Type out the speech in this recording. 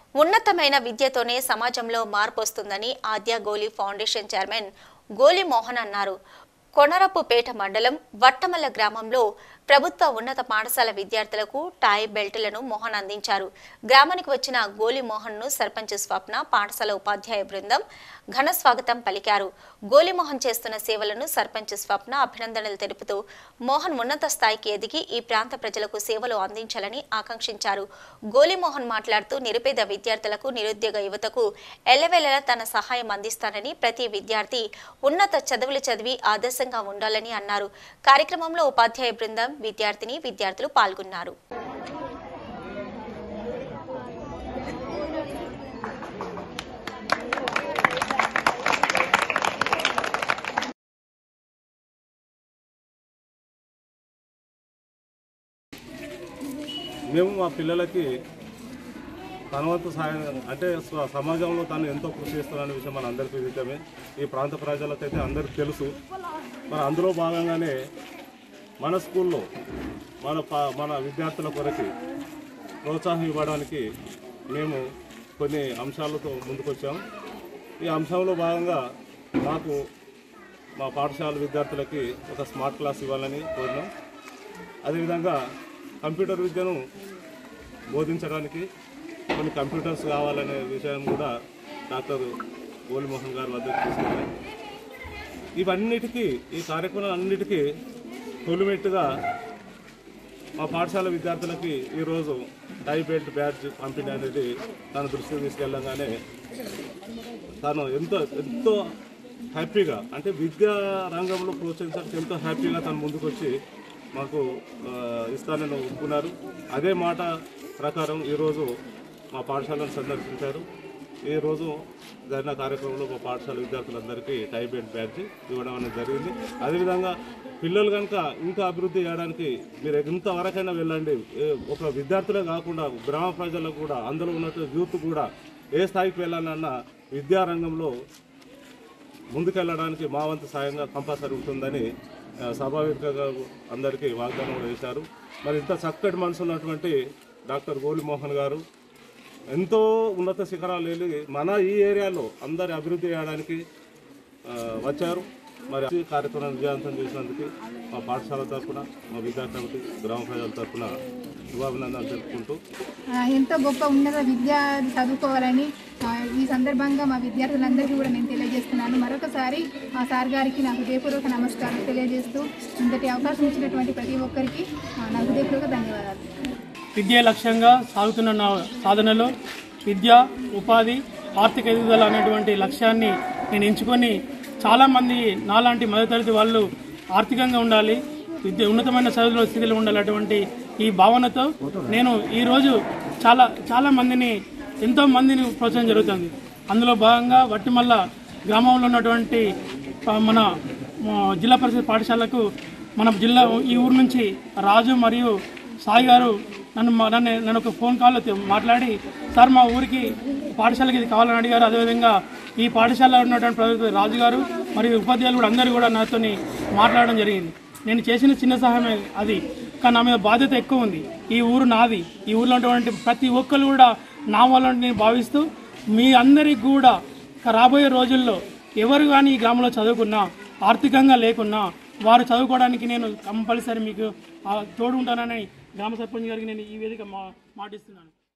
ఉన్నతమైన విద్యతోనే సమాజంలో మార్పు వస్తుందని ఆద్య గోలి ఫౌండేషన్ చైర్మన్ గోలి మోహన్ అన్నారు కొనరపుపేట మండలం వట్టమల్ల గ్రామంలో ప్రభుత్వ ఉన్నత పాఠశాల విద్యార్థులకు టాయ్ బెల్టులను మోహన్ అందించారు గ్రామానికి వచ్చిన గోలి మోహన్ ను సర్పంచ్ స్వప్న పాఠశాల ఉపాధ్యాయ బృందం ఘన స్వాగతం పలికారు గోలి మోహన్ చేస్తున్న సేవలను సర్పంచ్ స్వప్న అభినందనలు తెలుపుతూ మోహన్ ఉన్నత స్థాయికి ఎదిగి ఈ ప్రాంత ప్రజలకు సేవలు అందించాలని ఆకాంక్షించారు గోలి మోహన్ మాట్లాడుతూ నిరుపేద విద్యార్థులకు నిరుద్యోగ యువతకు ఎల్లవేళలా తన సహాయం అందిస్తానని ప్రతి విద్యార్థి ఉన్నత చదువులు చదివి ఆదర్శంగా ఉండాలని అన్నారు కార్యక్రమంలో ఉపాధ్యాయ బృందం విద్యార్థిని విద్యార్థులు పాల్గొన్నారు మేము మా పిల్లలకి తన వంతు సాయం అంటే స్వ- సమాజంలో తను ఎంతో కృషి చేస్తున్న విషయం మన అందరికీ విదితమే ఈ ప్రాంత ప్రజలకైతే అందరికీ తెలుసు మరి అందులో భాగంగానే మన స్కూల్లో మన ప- మన విద్యార్థుల కొరకి ప్రోత్సాహం ఇవ్వడానికి మేము కొన్ని అంశాలతో ముందుకొచ్చాము ఈ అంశంలో భాగంగా మాకు మా పాఠశాల విద్యార్థులకి ఒక స్మార్ట్ క్లాస్ ఇవ్వాలని కోరినాం అదేవిధంగా కంప్యూటర్ విద్యను బోధించడానికి కొన్ని కంప్యూటర్స్ కావాలనే విషయం కూడా డాక్టర్ గోలిమోహన్ గారి వద్దకు తీసుకెళ్ళాం ఇవన్నిటికీ ఈ కార్యక్రమాలు అన్నిటికీ తొలిమెట్టుగా మా పాఠశాల విద్యార్థులకి ఈరోజు టై బెల్ట్ బ్యాడ్జ్ పంపిణీ అనేది తన దృష్టికి తీసుకెళ్ళగానే తను ఎంతో ఎంతో హ్యాపీగా అంటే విద్యా రంగంలో ప్రోత్సహించడానికి ఎంతో హ్యాపీగా తను ముందుకొచ్చి మాకు ఆ, ఇస్తానని ఒప్పుకున్నారు అదే మాట ప్రకారం ఈరోజు మా పాఠశాలను సందర్శించారు ఈరోజు జరిగిన కార్యక్రమంలో మా పాఠశాల విద్యార్థులందరికీ టైప్ అండ్ బ్యాడ్జ్ ఇవ్వడం అనేది జరిగింది అదేవిధంగా పిల్లలు కనుక ఇంకా అభివృద్ధి చేయడానికి మీరు ఎంతవరకైనా వెళ్ళండి ఏ- ఒక విద్యార్థులే కాకుండా గ్రామ ప్రజలకు కూడా అందులో ఉన్నట్టు యూత్ కూడా ఏ స్థాయికి వెళ్ళాలన్నా విద్యారంగంలో ముందుకెళ్ళడానికి మా వంతు సాయంగా కంపల్సరీ ఉంటుందని ఆ, సభావేదికగా అందరికీ వాగ్దానం చేశారు మరి ఇంత చక్కటి మనసు ఉన్నటువంటి డాక్టర్ గోలిమోహన్ గారు ఎంతో ఉన్నత శిఖరాలు వెళ్ళి మన ఈ ఏరియాలో అందరి అభివృద్ధి చేయడానికి ఆ, వచ్చారు మరి ఈ కార్యక్రమం విజయవంతం చేసినందుకు మా పాఠశాల తరఫున మా విద్యార్థి గ్రామ ప్రజల తరఫున శుభాభినందనలు తెలుపుకుంటూ ఆ, ఎంతో గొప్ప ఉన్నత విద్య చదువుకోవాలని ఆ, ఈ సందర్భంగా మా విద్యార్థులందరికీ కూడా నేను తెలియజేస్తున్నాను మరొకసారి మా సార్ గారికి నా హృదయపూర్వక నమస్కారం తెలియజేస్తూ ఇంతటి అవకాశం ఇచ్చినటువంటి ప్రతి ఒక్కరికి ఆ, నా హృదయపూర్వక ధన్యవాదాలు విద్య లక్ష్యంగా సాగుతున్న నా సాధనలో విద్య ఉపాధి ఆర్థిక ఎదుగుదల అనేటువంటి లక్ష్యాన్ని నేను ఎంచుకొని చాలామంది నాలాంటి మధ్యతరగతి వాళ్ళు ఆర్థికంగా ఉండాలి విద్య ఉన్నతమైన చదువుల స్థితిలో ఉండాలి అటువంటి ఈ భావనతో నేను ఈరోజు చాలా చాలా మందిని ఎంతో మందిని ప్రోత్సహం జరుగుతుంది అందులో భాగంగా వట్టిమల్ల గ్రామంలో ఉన్నటువంటి ప- మన ఆ, జిల్లా పరిషత్ పాఠశాలకు మన జిల్లా ఈ ఊరు నుంచి రాజు మరియు సాయి గారు నన్ను మా- నన్ను నన్ను ఒక ఫోన్ కాల్లో తె- మాట్లాడి సార్ మా ఊరికి పాఠశాలకి ఇది కావాలని అడిగారు అదేవిధంగా ఈ పాఠశాలలో ఉన్నటువంటి ప్రభుత్వ రాజు గారు మరియు ఉపాధ్యాయులు కూడా అందరూ కూడా నాతోని మాట్లాడడం జరిగింది నేను చేసిన చిన్న సహాయమే అది కానీ నా మీద బాధ్యత ఎక్కువ ఉంది ఈ ఊరు నాది ఈ ఊర్లో ఉన్నటువంటి ప్రతి ఒక్కరు కూడా నా వాళ్ళని నేను భావిస్తూ మీ అందరికి కూడా రాబోయే రోజుల్లో ఎవరు కానీ ఈ గ్రామంలో చదువుకున్నా ఆర్థికంగా లేకున్నా వారు చదువుకోవడానికి నేను కంపల్సరీ మీకు ఆ, తోడు ఉంటానని గ్రామ సర్పంచ్ గారికి నేను ఈ వేదిక మా మాటిస్తున్నాను